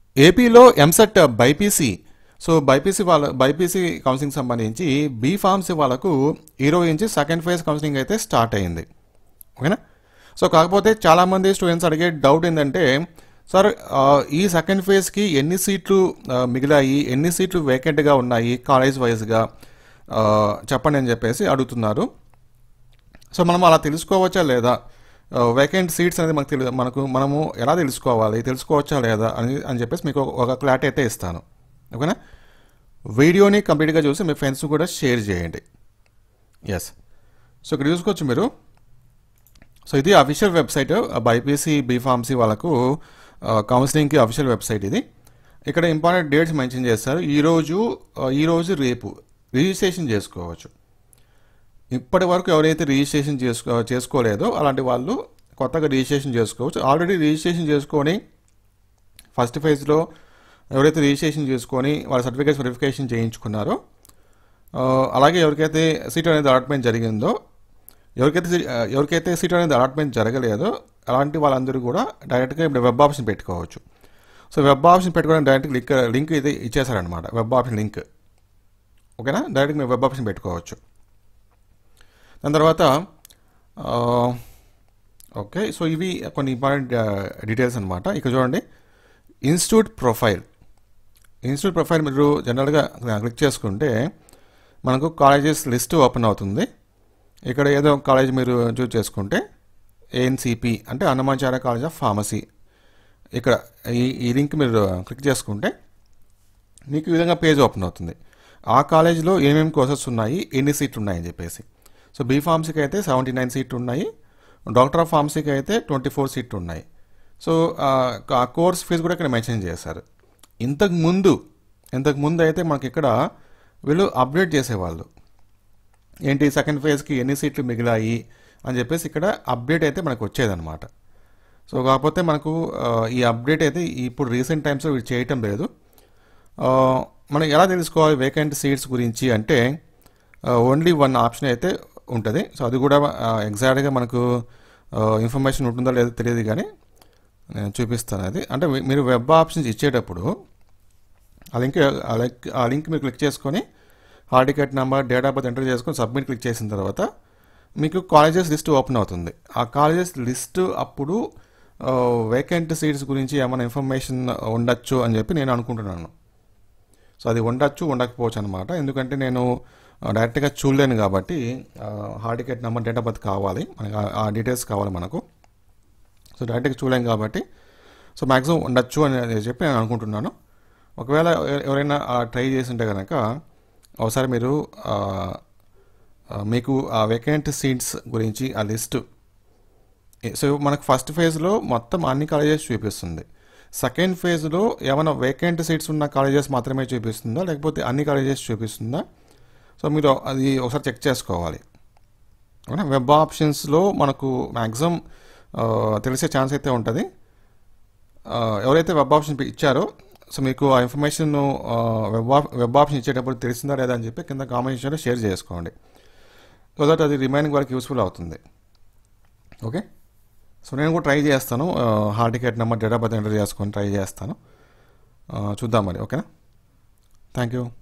ఏపీలో EAMCET BiPC so BiPC వాళ్ళ BiPC counselling సంబంధించి బీ ఫార్మసీ వాళ్ళకు ఈరోజు నుంచి సెకండ్ ఫేజ్ కౌన్సిలింగ్ అయితే స్టార్ట్ అయింది ఓకేనా సో కాకపోతే చాలామంది స్టూడెంట్స్ అడిగే డౌట్ ఏంటంటే సార్ ఆ, ఈ సెకండ్ ఫేజ్కి ఎన్ని సీట్లు ఆ, మిగిలాయి ఎన్ని సీట్లు వేకెంట్గా ఉన్నాయి కాలేజ్ వైజ్గా చెప్పండి అని చెప్పేసి అడుగుతున్నారు సో మనం అలా తెలుసుకోవచ్చా లేదా వేకెంట్ సీట్స్ అనేది మనకు తెలి మనకు మనము ఎలా తెలుసుకోవాలి తెలుసుకోవచ్చా లేదా అని అని చెప్పేసి మీకు ఒక- ఒక క్లారిటీ అయితే ఇస్తాను ఓకేనా వీడియోని కంప్లీట్గా చూసి మీ ఫ్రెండ్స్ కూడా షేర్ చేయండి ఎస్ సో ఇక్కడ చూసుకోవచ్చు మీరు సో ఇది అఫీషియల్ వెబ్సైట్ బైపీసీ బీఫార్మసీ వాళ్ళకు కౌన్సిలింగ్కి అఫీషియల్ వెబ్సైట్ ఇది ఇక్కడ ఇంపార్టెంట్ డేట్స్ మెన్షన్ చేస్తారు ఈరోజు ఆ, ఈరోజు రేపు రిజిస్ట్రేషన్ చేసుకోవచ్చు ఇప్పటి వరకు ఎవరైతే రిజిస్ట్రేషన్ చేసుకో చేసుకోలేదో అలాంటి వాళ్ళు కొత్తగా రిజిస్ట్రేషన్ చేసుకోవచ్చు ఆల్రెడీ రిజిస్ట్రేషన్ చేసుకొని ఫస్ట్ ఫేజ్లో ఎవరైతే రిజిస్ట్రేషన్ చేసుకొని వాళ్ళ సర్టిఫికేట్స్ వెరిఫికేషన్ చేయించుకున్నారో ఆ, అలాగే ఎవరికైతే సీట్ అనేది అలాట్మెంట్ జరిగిందో ఎవరికైతే సీ- ఆ, ఎవరికైతే సీట్ అనేది అలాట్మెంట్ జరగలేదో అలాంటి వాళ్ళందరూ కూడా డైరెక్ట్గా ఇప్పుడు వెబ్ ఆప్షన్ పెట్టుకోవచ్చు సో వెబ్ ఆప్షన్ పెట్టుకోవడానికి డైరెక్ట్ లింక్ లింక్ ఇది ఇచ్చేసారనమాట వెబ్ ఆప్షన్ లింక్ ఓకేనా డైరెక్ట్ మీరు వెబ్ ఆప్షన్ పెట్టుకోవచ్చు దాని తర్వాత ఆ, ఓకే సో ఇవి కొన్ని ఇంపార్టెంట్ డీటెయిల్స్ అనమాట ఇక్కడ చూడండి ఇన్స్టిట్యూట్ ప్రొఫైల్ ఇన్స్టిట్యూట్ ప్రొఫైల్ మీరు జనరల్గా క్లిక్ చేసుకుంటే మనకు కాలేజెస్ లిస్ట్ ఓపెన్ అవుతుంది ఇక్కడ ఏదో ఒక కాలేజ్ మీరు చూస్ చేసుకుంటే ఏఎన్సిపి అంటే అన్నమాచార్య కాలేజ్ ఆఫ్ ఫార్మసీ ఇక్కడ ఈ ఈ లింక్ మీరు క్లిక్ చేసుకుంటే మీకు ఈ విధంగా పేజ్ ఓపెన్ అవుతుంది ఆ కాలేజీలో ఏమేమి కోర్సెస్ ఉన్నాయి ఎన్ని సీట్లు ఉన్నాయని చెప్పేసి సో బీ ఫార్మసీకి అయితే సెవెంటీ నైన్ సీట్లు ఉన్నాయి డాక్టర్ ఆఫ్ ఫార్మసీకి అయితే ట్వంటీ ఫోర్ సీట్లు ఉన్నాయి సో ఆ, ఆ కోర్స్ ఫీజు కూడా ఇక్కడ మెన్షన్ చేశారు ఇంతకు ముందు ఇంతకు ముందు అయితే మనకి ఇక్కడ వీళ్ళు అప్డేట్ చేసేవాళ్ళు ఏంటి సెకండ్ ఫేజ్కి ఎన్ని సీట్లు మిగిలాయి అని చెప్పేసి ఇక్కడ అప్డేట్ అయితే మనకు వచ్చేదన్నమాట సో కాకపోతే మనకు ఆ, ఈ అప్డేట్ అయితే ఇప్పుడు రీసెంట్ టైమ్స్లో వీళ్ళు చేయటం లేదు ఆ, మనం ఎలా తెలుసుకోవాలి వేకెంట్ సీట్స్ గురించి అంటే ఓన్లీ వన్ ఆప్షన్ అయితే ఉంటుంది సో అది కూడా ఎగ్జాక్ట్గా మనకు ఇన్ఫర్మేషన్ ఉంటుందో లేదో తెలియదు కానీ నేను చూపిస్తాను అది అంటే మీ- మీరు వెబ్ ఆప్షన్స్ ఇచ్చేటప్పుడు ఆ లింక్ ఆ లింక్ ఆ లింక్ మీరు క్లిక్ చేసుకొని hall ticket number date of birth enter చేసుకొని సబ్మిట్ క్లిక్ చేసిన తర్వాత మీకు కాలేజెస్ లిస్ట్ ఓపెన్ అవుతుంది ఆ కాలేజెస్ లిస్ట్ అప్పుడు వేకెంట్ సీట్స్ గురించి ఏమైనా ఇన్ఫర్మేషన్ ఉండొచ్చు అని చెప్పి నేను అనుకుంటున్నాను సో అది ఉండొచ్చు ఉండకపోవచ్చు అనమాట ఎందుకంటే నేను ఆ, డైరెక్ట్గా చూడలేను కాబట్టి hall ticket number date of birth కావాలి మనకి ఆ- ఆ డీటెయిల్స్ కావాలి మనకు సో డైరెక్ట్గా చూడలేం కాబట్టి సో మ్యాక్సిమం ఉండొచ్చు అని చెప్పి నేను అనుకుంటున్నాను ఒకవేళ ఎవ- ఎవరైనా ట్రై చేసింటే కనుక ఒకసారి మీరు ఆ, ఆ, మీకు ఆ వేకెంట్ సీట్స్ గురించి ఆ లిస్ట్ సో మనకు ఫస్ట్ ఫేజ్లో మొత్తం అన్ని కాలేజెస్ చూపిస్తుంది సెకండ్ ఫేజ్లో ఏమైనా వేకెంట్ సీట్స్ ఉన్న కాలేజెస్ మాత్రమే చూపిస్తుందా లేకపోతే అన్ని కాలేజెస్ చూపిస్తుందా సో మీరు అది ఒకసారి చెక్ చేసుకోవాలి అవునా వెబ్ ఆప్షన్స్లో మనకు మ్యాక్సిమం తెలిసే ఛాన్స్ అయితే ఉంటుంది ఆ, ఎవరైతే వెబ్ ఆప్షన్ ఇచ్చారో సో మీకు ఆ information web app web option ఇచ్చేటప్పుడు తెలిసిందా లేదా అని చెప్పి కింద కామెంట్స్లో షేర్ చేసుకోండి సో దట్ అది రిమైనింగ్ వాళ్ళకి యూస్ఫుల్ అవుతుంది ఓకే సో నేను కూడా ట్రై చేస్తాను hall ticket number date of birth enter చేసుకొని ట్రై చేస్తాను ఆ, చూద్దాం మరి ఓకేనా థ్యాంక్ యూ